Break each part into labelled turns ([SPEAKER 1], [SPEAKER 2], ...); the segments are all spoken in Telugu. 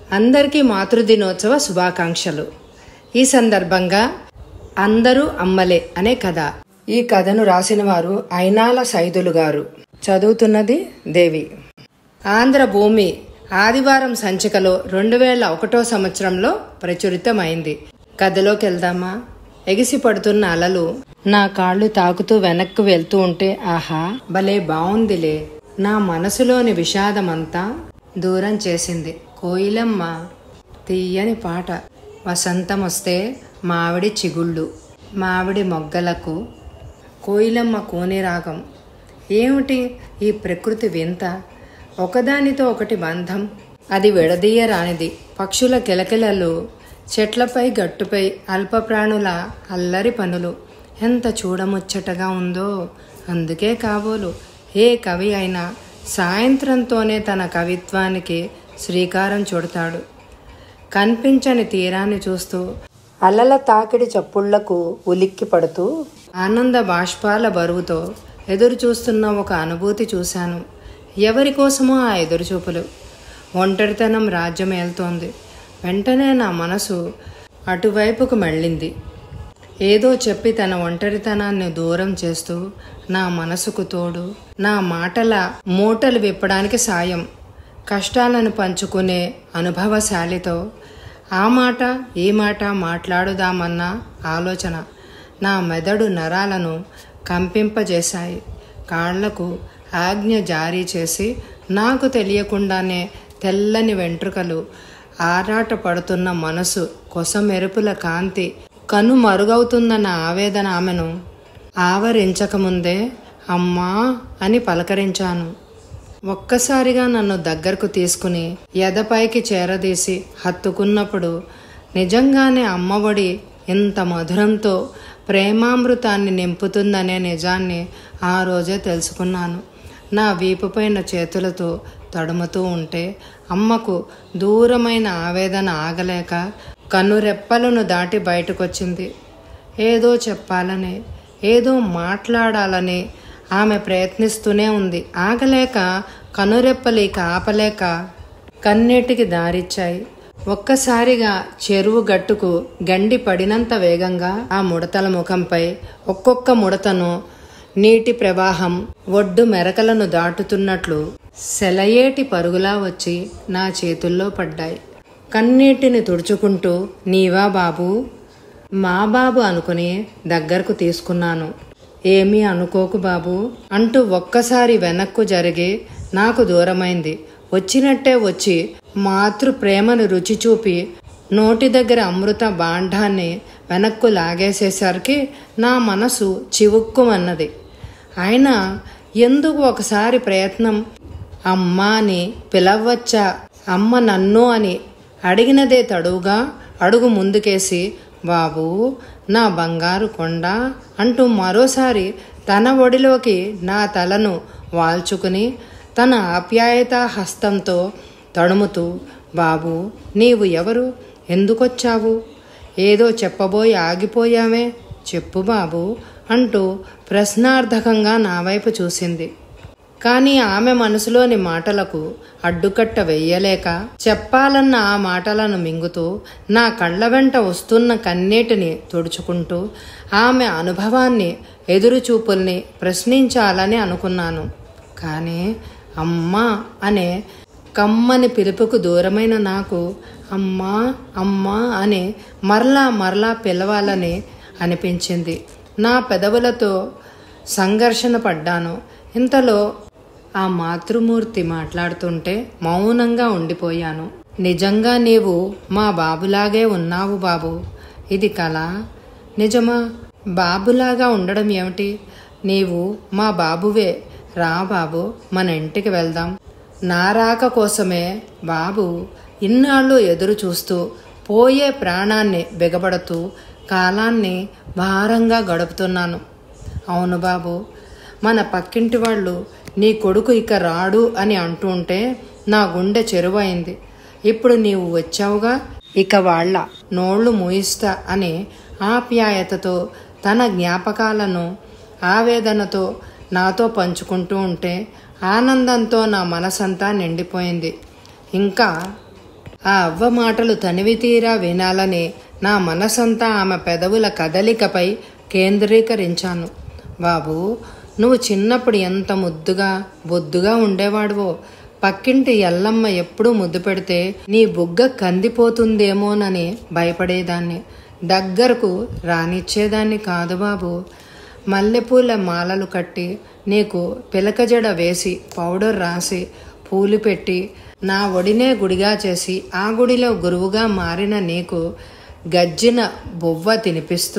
[SPEAKER 1] అందరికీ మాతృదినోత్సవ శుభాకాంక్షలు ఈ సందర్భంగా అందరూ అమ్మలే అనే కథ ఈ కథను రాసిన వారు అయినాల సైదులు గారు చదువుతున్నది దేవి ఆంధ్ర భూమి ఆదివారం సంచికలో రెండు వేల ఒకటో సంవత్సరంలో ప్రచురితమైంది కథలోకి వెళ్దామా ఎగిసి పడుతున్న అలలు నా కాళ్ళు తాకుతూ వెనక్కు వెళ్తూ ఉంటే ఆహా భలే బావుందిలే నా మనసులోని విషాదమంతా దూరం చేసింది కోయిలమ్మ తీయని పాట వసంతం వస్తే మామిడి చిగుళ్ళు మామిడి మొగ్గలకు కోయిలమ్మ కోని రాగం ఏమిటి ఈ ప్రకృతి వింత ఒకదానితో ఒకటి బంధం అది విడదీయరానిది పక్షుల కిలకిలలు చెట్లపై గట్టుపై అల్పప్రాణుల అల్లరి పనులు ఎంత చూడముచ్చటగా ఉందో అందుకే కాబోలు ఏ కవి అయినా సాయంత్రంతోనే తన కవిత్వానికి శ్రీకారం చుడతాడు కనిపించని తీరాన్ని చూస్తూ అలల తాకిడి చప్పుళ్లకు ఉలిక్కి పడుతూ ఆనంద బాష్పాల బరువుతో ఎదురు చూస్తున్న ఒక అనుభూతి చూశాను ఎవరి కోసమో ఆ ఎదురుచూపులు ఒంటరితనం రాజ్యం ఏల్తోంది వెంటనే నా మనసు అటువైపుకు మళ్ళింది ఏదో చెప్పి తన ఒంటరితనాన్ని దూరం చేస్తూ నా మనసుకు తోడు నా మాటల మూటలు విప్పడానికి సాయం కష్టాలను పంచుకునే అనుభవశాలితో ఆ మాట ఈ మాట మాట్లాడుదామన్న ఆలోచన నా మెదడు నరాలను కంపింపజేశాయి కాళ్లకు ఆజ్ఞ జారీ చేసి నాకు తెలియకుండానే తెల్లని వెంట్రుకలు ఆరాట పడుతున్న మనసు కొసమెరుపుల కాంతి కను మరుగవుతుందన్న ఆవేదన ఆమెను ఆవరించకముందే అమ్మా అని పలకరించాను ఒక్కసారిగా నన్ను దగ్గరకు తీసుకుని ఎదపైకి చేరదీసి హత్తుకున్నప్పుడు నిజంగానే అమ్మఒడి ఇంత మధురంతో ప్రేమామృతాన్ని నింపుతుందనే నిజాన్ని ఆ రోజే తెలుసుకున్నాను నా వీపుపైన చేతులతో తడుముతూ ఉంటే అమ్మకు దూరమైన ఆవేదన ఆగలేక కన్నురెప్పలను దాటి బయటకొచ్చింది ఏదో చెప్పాలని ఏదో మాట్లాడాలని ఆమె ప్రయత్నిస్తూనే ఉంది ఆగలేక కనురెప్పలేక ఆపలేక కన్నీటికి దారిచ్చాయి ఒక్కసారిగా చెరువు గట్టుకు గండి పడినంత వేగంగా ఆ ముడతల ముఖంపై ఒక్కొక్క ముడతను నీటి ప్రవాహం ఒడ్డు మెరకలను దాటుతున్నట్లు సెలయేటి పరుగులా వచ్చి నా చేతుల్లో పడ్డాయి కన్నీటిని తుడుచుకుంటూ నీవా బాబు మా బాబు అనుకుని దగ్గరకు తీసుకున్నాను ఏమీ అనుకోకు బాబు అంటూ ఒక్కసారి వెనక్కు జరిగి నాకు దూరమైంది వచ్చినట్టే వచ్చి మాతృ ప్రేమను రుచి చూపి నోటి దగ్గర అమృత బాండాన్ని వెనక్కు లాగేసేసరికి నా మనసు చివుక్కుమన్నది అయినా ఎందుకు ఒకసారి ప్రయత్నం అమ్మా అని పిలవచ్చా అమ్మ నన్ను అని అడిగినదే తడువుగా అడుగు ముందుకేసి బాబు నా బంగారు కొండ అంటూ మరోసారి తన ఒడిలోకి నా తలను వాల్చుకుని తన ఆప్యాయత హస్తంతో తడుముతూ బాబు నీవు ఎవరు ఎందుకొచ్చావు ఏదో చెప్పబోయి ఆగిపోయావే చెప్పు బాబు అంటూ ప్రశ్నార్థకంగా నా వైపు చూసింది కానీ ఆమె మనసులోని మాటలకు అడ్డుకట్ట వెయ్యలేక చెప్పాలన్న ఆ మాటలను మింగుతూ నా కళ్ళ వెంట వస్తున్న కన్నీటిని తుడుచుకుంటూ ఆమె అనుభవాన్ని ఎదురుచూపుల్ని ప్రశ్నించాలని అనుకున్నాను కానీ అమ్మా అనే కమ్మని పిలుపుకు దూరమైన నాకు అమ్మా అమ్మా అని మరలా మరలా పిలవాలని అనిపించింది నా పెదవులతో సంఘర్షణ పడ్డాను ఇంతలో ఆ మాతృమూర్తి మాట్లాడుతుంటే మౌనంగా ఉండిపోయాను నిజంగా నీవు మా బాబులాగే ఉన్నావు బాబు ఇది కళ నిజమా బాబులాగా ఉండడం ఏమిటి నీవు మా బాబువే రా బాబు మన ఇంటికి వెళ్దాం నా రాక కోసమే బాబు ఇన్నాళ్ళు ఎదురు చూస్తూ పోయే ప్రాణాన్ని బిగబడుతూ కాలాన్ని భారంగా గడుపుతున్నాను అవును బాబు మన పక్కింటి వాళ్ళు నీ కొడుకు ఇక రాడు అని అంటుంటే నా గుండె చెరువైంది ఇప్పుడు నీవు వచ్చావుగా ఇక వాళ్ళ నోళ్లు మూయిస్తా అని ఆప్యాయతతో తన జ్ఞాపకాలను ఆవేదనతో నాతో పంచుకుంటూ ఉంటే ఆనందంతో నా మనసంతా నిండిపోయింది ఇంకా ఆ అవ్వ మాటలు తనివి తీరా వినాలని నా మనసంతా ఆమె పెదవుల కదలికపై కేంద్రీకరించాను బాబు నువ్వు చిన్నప్పుడు ఎంత ముద్దుగా బొద్దుగా ఉండేవాడువో పక్కింటి ఎల్లమ్మ ఎప్పుడూ ముద్దు పెడితే నీ బుగ్గ కందిపోతుందేమోనని భయపడేదాన్ని దగ్గరకు రానిచ్చేదాన్ని కాదు బాబు మల్లెపూల మాలలు కట్టి నీకు పిలకజడ వేసి పౌడర్ రాసి పూలు పెట్టి నా ఒడినే గుడిగా చేసి ఆ గుడిలో గురువుగా మారిన నీకు గజ్జిన బొవ్వ తినిపిస్తూ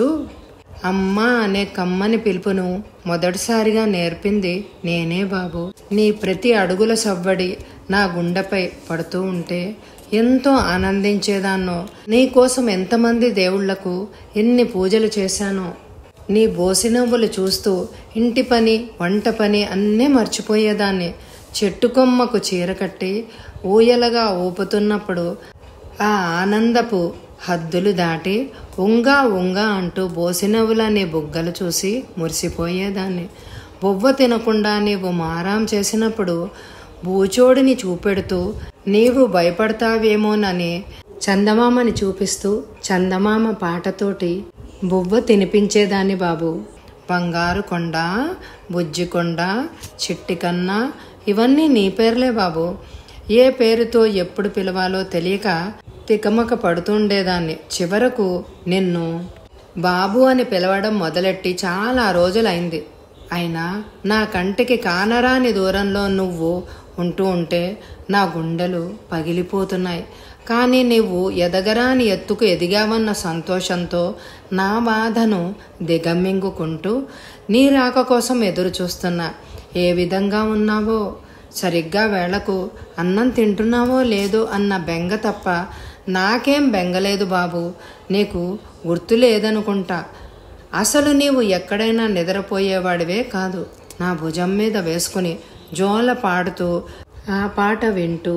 [SPEAKER 1] అమ్మా అనే కమ్మని పిలుపును మొదటిసారిగా నేర్పింది నేనే బాబు నీ ప్రతి అడుగుల సవ్వడి నా గుండెపై పడుతూ ఉంటే ఎంతో ఆనందించేదాన్నో నీ కోసం ఎంతమంది దేవుళ్లకు ఎన్ని పూజలు చేశానో నీ బోసినవ్వులు చూస్తూ ఇంటి పని వంట పని అన్నీ మర్చిపోయేదాన్ని చెట్టు కొమ్మకు చీర కట్టి ఊయలగా ఊపుతున్నప్పుడు ఆ ఆనందపు హద్దులు దాటి ఉంగా ఉంగా అంటూ బోసినవ్వులని బుగ్గలు చూసి మురిసిపోయేదాన్ని బొవ్వ తినకుండా నీవు మారాం చేసినప్పుడు బూచోడిని చూపెడుతూ నీవు భయపడతావేమోనని చందమామని చూపిస్తూ చందమామ పాటతోటి బువ్వ తినిపించేదాన్ని బాబు బంగారు కొండ బుజ్జి కొండ చిట్టి కన్నా ఇవన్నీ నీ పేర్లే బాబు ఏ పేరుతో ఎప్పుడు పిలవాలో తెలియక తికమక పడుతుండేదాన్ని చివరకు నిన్ను బాబు అని పిలవడం మొదలెట్టి చాలా రోజులైంది అయినా నా కంటికి కానరాని దూరంలో నువ్వు ఉంటూ ఉంటే నా గుండెలు పగిలిపోతున్నాయి కానీ నువ్వు ఎదగరాని ఎత్తుకు ఎదిగావన్న సంతోషంతో నా బాధను దిగమ్మింగుకుంటూ నీ రాక కోసం ఎదురు చూస్తున్నా ఏ విధంగా ఉన్నావో సరిగ్గా వేళకు అన్నం తింటున్నావో లేదో అన్న బెంగ తప్ప నాకేం బెంగలేదు బాబు నీకు గుర్తు లేదనుకుంటా అసలు నీవు ఎక్కడైనా నిద్రపోయేవాడివే కాదు నా భుజం మీద వేసుకుని జోల పాడుతూ ఆ పాట వింటూ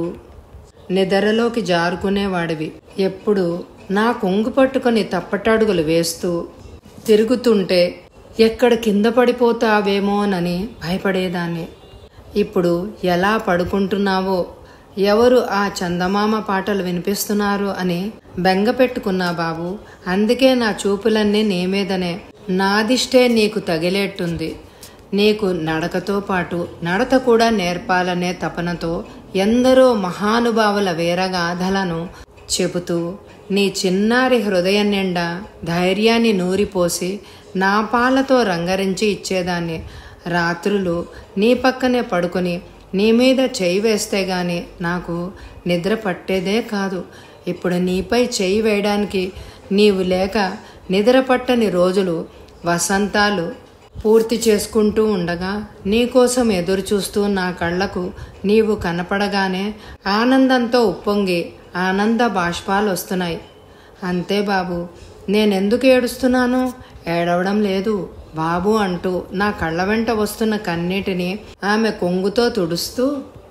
[SPEAKER 1] నిద్రలోకి జారుకునేవాడివి ఎప్పుడు నా కొంగు పట్టుకొని తప్పటడుగులు వేస్తూ తిరుగుతుంటే ఎక్కడ కింద పడిపోతావేమోనని భయపడేదాన్ని ఇప్పుడు ఎలా పడుకుంటున్నావో ఎవరు ఆ చందమామ పాటలు వినిపిస్తున్నారు అని బెంగ పెట్టుకున్నా బాబు అందుకే నా చూపులన్నీ నీ మీదనే నాదిష్టే నీకు తగిలేట్టుంది నీకు నడకతో పాటు నడత కూడా నేర్పాలనే తపనతో ఎందరో మహానుభావుల వీరగాథలను చెబుతూ నీ చిన్నారి హృదయం నిండా ధైర్యాన్ని నూరిపోసి నా పాలతో రంగరించి ఇచ్చేదాన్ని రాత్రులు నీ పక్కనే పడుకొని నీ మీద చేయి వేస్తే గాని నాకు నిద్ర పట్టేదే కాదు ఇప్పుడు నీపై చేయి వేయడానికి నీవు లేక నిద్ర పట్టని రోజులు వసంతాలు పూర్తి చేసుకుంటూ ఉండగా నీకోసం ఎదురు చూస్తూ నా కళ్ళకు నీవు కనపడగానే ఆనందంతో ఉప్పొంగి ఆనంద బాష్పాలు వస్తున్నాయి అంతే బాబు నేనెందుకు ఏడుస్తున్నాను ఏడవడం లేదు బాబు అంటూ నా కళ్ళ వెంట వస్తున్న కన్నీటిని ఆమె కొంగుతో తుడుస్తూ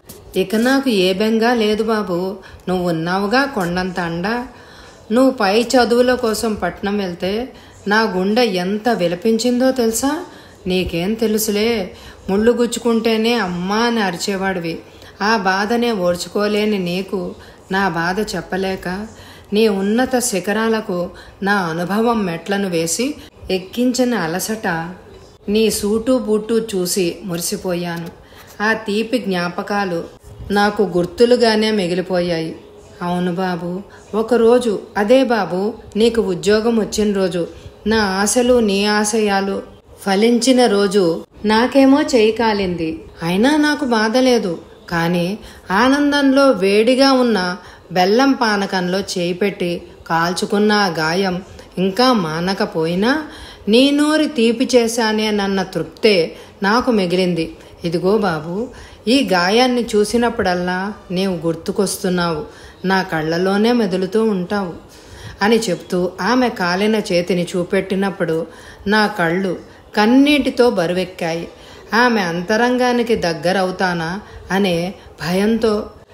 [SPEAKER 1] ఇక నాకు ఏ బెంగా లేదు బాబు నువ్వు ఉన్నావుగా కొండంత అండ నువ్వు పై చదువుల కోసం పట్నం వెళ్తే నా గుండె ఎంత విలపించిందో తెలుసా నీకేం తెలుసులే ముళ్ళు గుచ్చుకుంటేనే అమ్మా అని అరిచేవాడివి ఆ బాధనే ఓర్చుకోలేని నీకు నా బాధ చెప్పలేక నీ ఉన్నత శిఖరాలకు నా అనుభవం మెట్లను వేసి ఎక్కించిన అలసట నీ సూటు బూటు చూసి మురిసిపోయాను ఆ తీపి జ్ఞాపకాలు నాకు గుర్తులుగానే మిగిలిపోయాయి అవును బాబు ఒకరోజు అదే బాబు నీకు ఉద్యోగం వచ్చిన రోజు నా ఆశలు నీ ఆశయాలు ఫలించిన రోజు నాకేమో చేయి కాలింది అయినా నాకు బాధ లేదు కానీ ఆనందంలో వేడిగా ఉన్న బెల్లం పానకంలో చేయి పెట్టి కాల్చుకున్న ఆ గాయం ఇంకా మానకపోయినా నీ నోరి తీపి చేశానే నన్న తృప్తే నాకు మిగిలింది ఇదిగో బాబు ఈ గాయాన్ని చూసినప్పుడల్లా నీవు గుర్తుకొస్తున్నావు నా కళ్ళలోనే మెదులుతూ ఉంటావు అని చెప్తూ ఆమె కాలిన చేతిని చూపెట్టినప్పుడు నా కళ్ళు కన్నీటితో బరువెక్కాయి ఆమె అంతరంగానికి దగ్గరవుతానా అనే భయంతో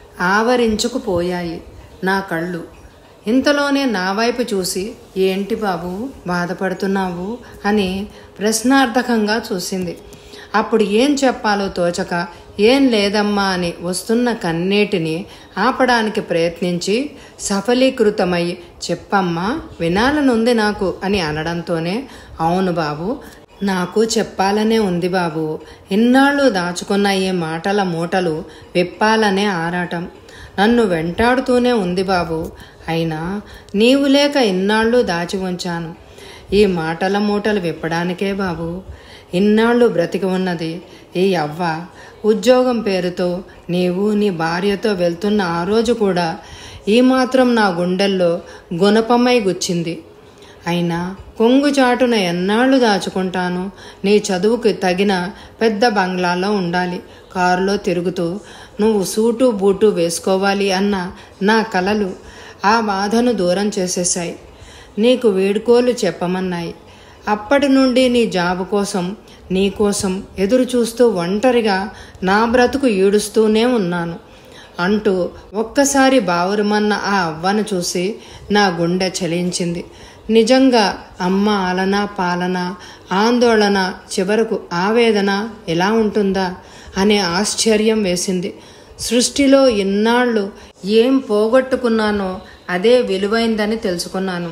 [SPEAKER 1] ఆవరించుకుపోయాయి నా కళ్ళు ఇంతలోనే నా వైపు చూసి ఏంటి బాబు బాధపడుతున్నావు అని ప్రశ్నార్థకంగా చూసింది అప్పుడు ఏం చెప్పాలో తోచక ఏం లేదమ్మా అని వస్తున్న కన్నీటిని ఆపడానికి ప్రయత్నించి సఫలీకృతమై చెప్పమ్మా వినాలనుంది నాకు అని అనడంతోనే అవును బాబు నాకు చెప్పాలనే ఉంది బాబు ఇన్నాళ్ళు దాచుకున్న ఈ మాటల మూటలు విప్పాలనే ఆరాటం నన్ను వెంటాడుతూనే ఉంది బాబు అయినా నీవు లేక ఇన్నాళ్ళు దాచి ఉంచాను ఈ మాటల మూటలు విప్పడానికే బాబు ఇన్నాళ్ళు బ్రతికి ఉన్నది ఈ అవ్వ ఉద్యోగం పేరుతో నీవు నీ భార్యతో వెళ్తున్న ఆ రోజు కూడా ఈ మాత్రం నా గుండెల్లో గుణపమై గుచ్చింది అయినా కొంగు చాటున ఎన్నాళ్ళు దాచుకుంటాను నీ చదువుకి తగిన పెద్ద బంగ్లాలో ఉండాలి కారులో తిరుగుతూ నువ్వు సూటు బూటు వేసుకోవాలి అన్న నా కలలు ఆ బాధను దూరం చేసేశాయి నీకు వీడుకోలు చెప్పమన్నాయి అప్పటి నుండి నీ జాబు కోసం నీ కోసం ఎదురు చూస్తూ ఒంటరిగా నా బ్రతుకు ఈడుస్తూనే ఉన్నాను అంటూ ఒక్కసారి బావురుమన్న ఆ అవ్వను చూసి నా గుండె చలించింది నిజంగా అమ్మ ఆలన పాలన ఆందోళన చివరకు ఆవేదన ఎలా ఉంటుందా అనే ఆశ్చర్యం వేసింది సృష్టిలో ఇన్నాళ్ళు ఏం పోగొట్టుకున్నానో అదే విలువైందని తెలుసుకున్నాను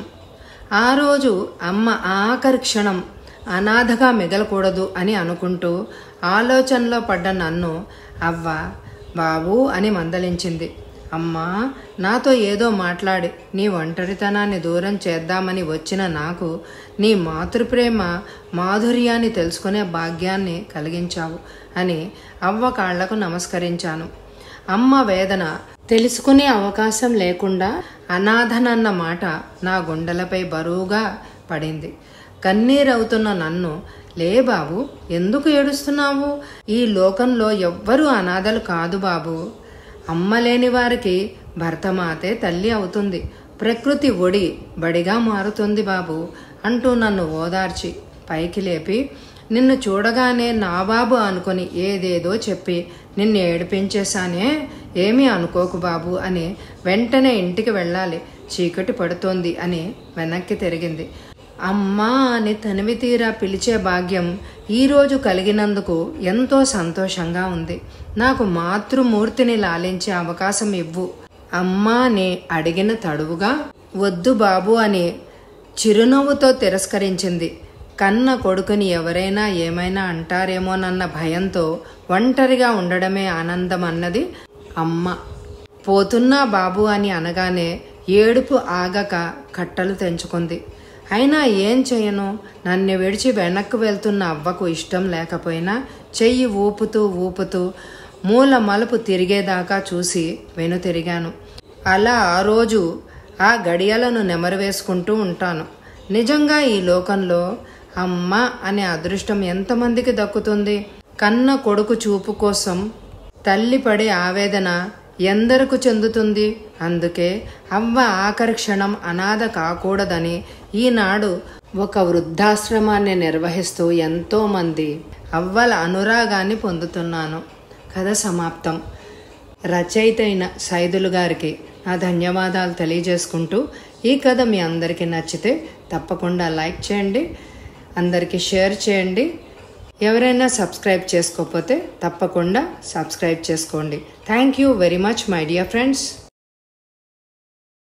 [SPEAKER 1] ఆ రోజు అమ్మ ఆఖరి క్షణం అనాథగా మిగలకూడదు అని అనుకుంటూ ఆలోచనలో పడ్డ నన్ను అవ్వ బాబు అని మందలించింది అమ్మా నాతో ఏదో మాట్లాడి నీ ఒంటరితనాన్ని దూరం చేద్దామని వచ్చిన నాకు నీ మాతృప్రేమ మాధుర్యాన్ని తెలుసుకునే భాగ్యాన్ని కలిగించావు అని అవ్వ కాళ్లకు నమస్కరించాను అమ్మ వేదన తెలుసుకునే అవకాశం లేకుండా అనాథనన్న మాట నా గుండెలపై బరువుగా పడింది కన్నీరవుతున్న నన్ను లే బాబు ఎందుకు ఏడుస్తున్నావు ఈ లోకంలో ఎవ్వరూ అనాథలు కాదు బాబు అమ్మ లేని వారికి భర్తమాతే తల్లి అవుతుంది ప్రకృతి ఒడి బడిగా మారుతుంది బాబు అంటూ నన్ను ఓదార్చి పైకి లేపి నిన్ను చూడగానే నా బాబు అనుకొని ఏదేదో చెప్పి నిన్ను ఏడిపించేశానే ఏమీ అనుకోకు బాబు అని వెంటనే ఇంటికి వెళ్ళాలి చీకటి పడుతోంది అని వెనక్కి తిరిగింది అమ్మా అని తనివి తీరా పిలిచే భాగ్యం ఈరోజు కలిగినందుకు ఎంతో సంతోషంగా ఉంది నాకు మాతృమూర్తిని లాలించే అవకాశం ఇవ్వు అమ్మా అని అడిగిన తడువుగా వద్దు బాబు అని చిరునవ్వుతో తిరస్కరించింది కన్న కొడుకుని ఎవరైనా ఏమైనా అంటారేమోనన్న భయంతో ఒంటరిగా ఉండడమే ఆనందం అన్నది అమ్మ పోతున్నా బాబు అని అనగానే ఏడుపు ఆగక కట్టలు తెంచుకుంది అయినా ఏం చేయను నన్ను విడిచి వెనక్కు వెళ్తున్న అవ్వకు ఇష్టం లేకపోయినా చెయ్యి ఊపుతూ ఊపుతూ మూల మలుపు తిరిగేదాకా చూసి వెనుతిరిగాను అలా ఆ రోజు ఆ గడియలను నెమరు వేసుకుంటూ ఉంటాను నిజంగా ఈ లోకంలో అమ్మ అనే అదృష్టం ఎంతమందికి దక్కుతుంది కన్న కొడుకు చూపు కోసం తల్లి పడే ఆవేదన ఎందరకు చెందుతుంది అందుకే అవ్వ ఆఖరి క్షణం అనాథ కాకూడదని ఈనాడు ఒక వృద్ధాశ్రమాన్ని నిర్వహిస్తూ ఎంతోమంది అవ్వల అనురాగాన్ని పొందుతున్నాను కథ సమాప్తం రచయిత అయిన సైదులు గారికి నా ధన్యవాదాలు తెలియజేసుకుంటూ ఈ కథ మీ అందరికీ నచ్చితే తప్పకుండా లైక్ చేయండి అందరికీ షేర్ చేయండి ఎవరైనా సబ్స్క్రైబ్ చేసుకోకపోతే తప్పకుండా సబ్స్క్రైబ్ చేసుకోండి thank you very much my dear friends